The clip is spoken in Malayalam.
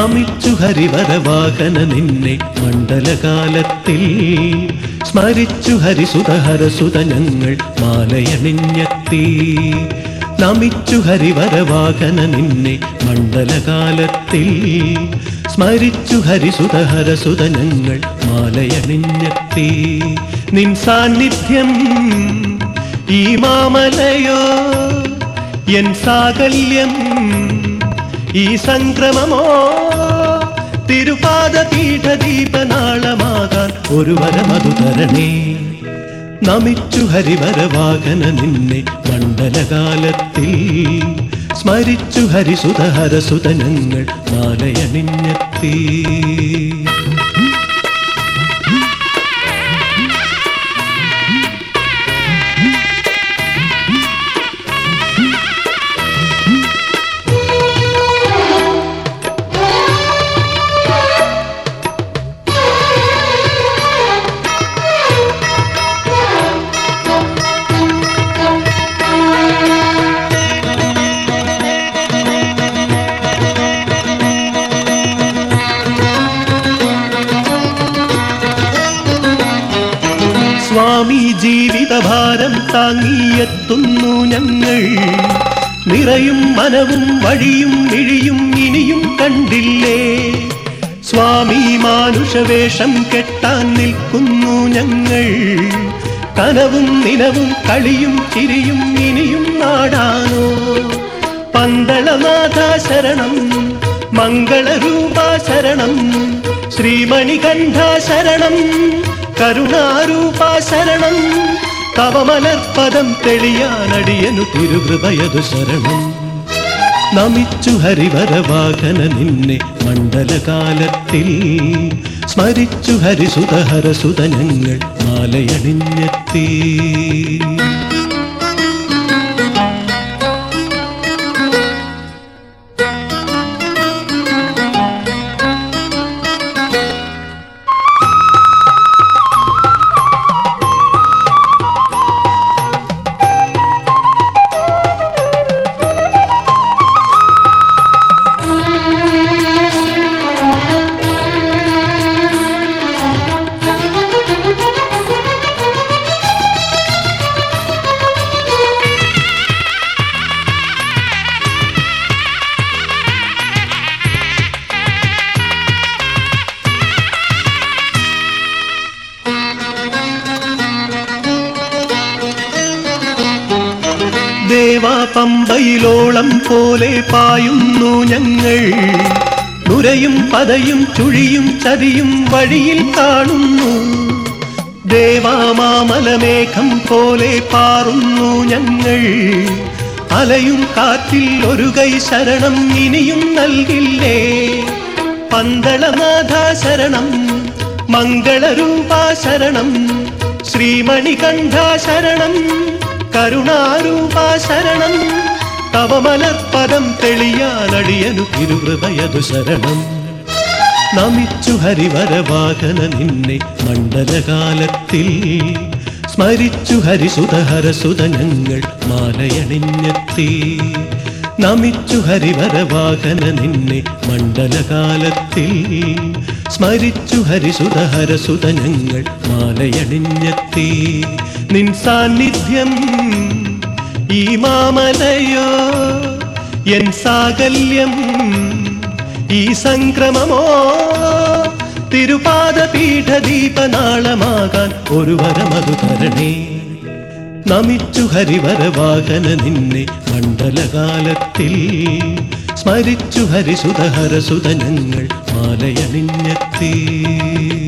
നമിച്ചു ഹരിവരവാഹന നിന്നെ മണ്ഡലകാലത്തിൽ സ്മരിച്ചു ഹരിസുതഹരസുത ഞങ്ങൾ മാലയണിഞ്ഞെത്തി നമിച്ചു ഹരിവരവാഹന നിന്നെ മണ്ഡലകാലത്തിൽ സ്മരിച്ചു ഹരിസുതഹരസുത ഞങ്ങൾ മാലയണിഞ്ഞെത്തി നിൻ സാന്നിധ്യം ഈ മാമലയോ എൻ സാകല്യം ഈ സംക്രമമോ തിരുപാദ പീഠദീപനാളമാകാൻ ഒരു വരമതു തരണേ നമിച്ചു ഹരിവരവാഹന നിന്നെ മണ്ഡലകാലത്തിൽ സ്മരിച്ചു ഹരിസുത ഹരസുത ഞങ്ങൾ മാലയണിഞ്ഞെത്തി സ്വാമി ജീവിതഭാരം താങ്ങിയെത്തുന്നു ഞങ്ങൾ നിറയും മനവും വഴിയും മിഴിയും ഇനിയും കണ്ടില്ലേ സ്വാമി മാനുഷവേഷം കെട്ടാൻ നിൽക്കുന്നു ഞങ്ങൾ കനവും നിലവും കളിയും ചിരിയും ഇനിയും നാടാനോ പന്തളനാഥ ശരണം മംഗളരൂപ ശരണം ശ്രീമണികണ്ഠ ശരണം കരുണാരൂപ ശരണം തവമലർപ്പദം തെളിയാനടിയനു തിരുകൃപയതു ശരണം നമിച്ചു ഹരിവരവാഹന നിന്നെ മണ്ഡലകാലത്തിൽ സ്മരിച്ചു ഹരിസുത ഹരസുത ഞങ്ങൾ മാലയണിഞ്ഞെത്തി ദേവാ പമ്പയിലോളം പോലെ പായുന്നു ഞങ്ങൾ നുരയും പതയും ചുഴിയും ചതിയും വഴിയിൽ കാണുന്നു ദേവാമാമലമേഘം പോലെ പാറുന്നു ഞങ്ങൾ അലയും കാറ്റിൽ ഒരു കൈ ശരണം ഇനിയും നൽകില്ലേ പന്തളനാഥ ശരണം മംഗളരൂപ ശരണം ശ്രീമണികണ്ഠ ശരണം കരുണാരൂപ ശരണം തവമലർപ്പദം തെളിയാനടിയനു തിരുകൃപയതു ശരണം നമിച്ചു ഹരിവരവാഹന നിന്നെ മണ്ഡലകാലത്തിൽ സ്മരിച്ചു ഹരിസുത ഹരസുത ഞങ്ങൾ മാലയണിഞ്ഞെത്തി നമിച്ചു ഹരിവരവാഹന നിന്നെ മണ്ഡലകാലത്തിൽ സ്മരിച്ചു ഹരിസുത ഹരസുത ഞങ്ങൾ മാലയണിഞ്ഞെത്തി നിൻ സാന്നിധ്യം ഈ മാമലയോ എൻ സാകല്യം ഈ സംക്രമമോ തിരുപാദ പീഠദീപനാളമാകാൻ ഒരു വരമതു തരണേ നമിച്ചു ഹരിവരവാഹന നിന്നെ മണ്ഡലകാലത്തിൽ സ്മരിച്ചു ഹരിസുത ഹരസുത ഞങ്ങൾ മാലയണിഞ്ഞെത്തി